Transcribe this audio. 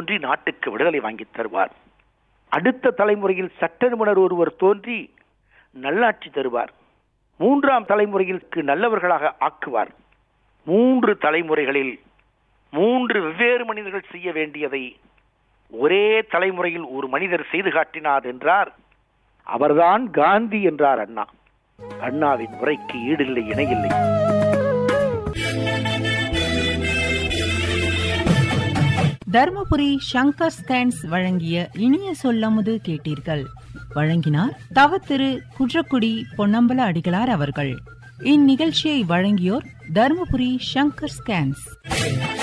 தோன்றி நாட்டுக்கு விடுதலை வாங்கித் தருவார் அடுத்த தலைமுறையில் சட்ட நிபுணர் ஒருவர் தோன்றி நல்லாட்சி தருவார் மூன்றாம் தலைமுறையிற்கு நல்லவர்களாக ஆக்குவார் மூன்று தலைமுறைகளில் மூன்று வெவ்வேறு மனிதர்கள் செய்ய வேண்டியதை ஒரே தலைமுறையில் ஒரு மனிதர் செய்து காட்டினார் என்றார் அவர்தான் காந்தி என்றார் அண்ணா அண்ணாவின் உரைக்கு ஈடில்லை இணையில்லை தர்மபுரி சங்கர் ஸ்கேன்ஸ் வழங்கிய இனிய சொல்லமுது கேட்டீர்கள் வழங்கினார் தவ திரு குன்றக்குடி பொன்னம்பல அடிகளார் அவர்கள் இந்நிகழ்ச்சியை வழங்கியோர் தர்மபுரி சங்கர் ஸ்கேன்ஸ்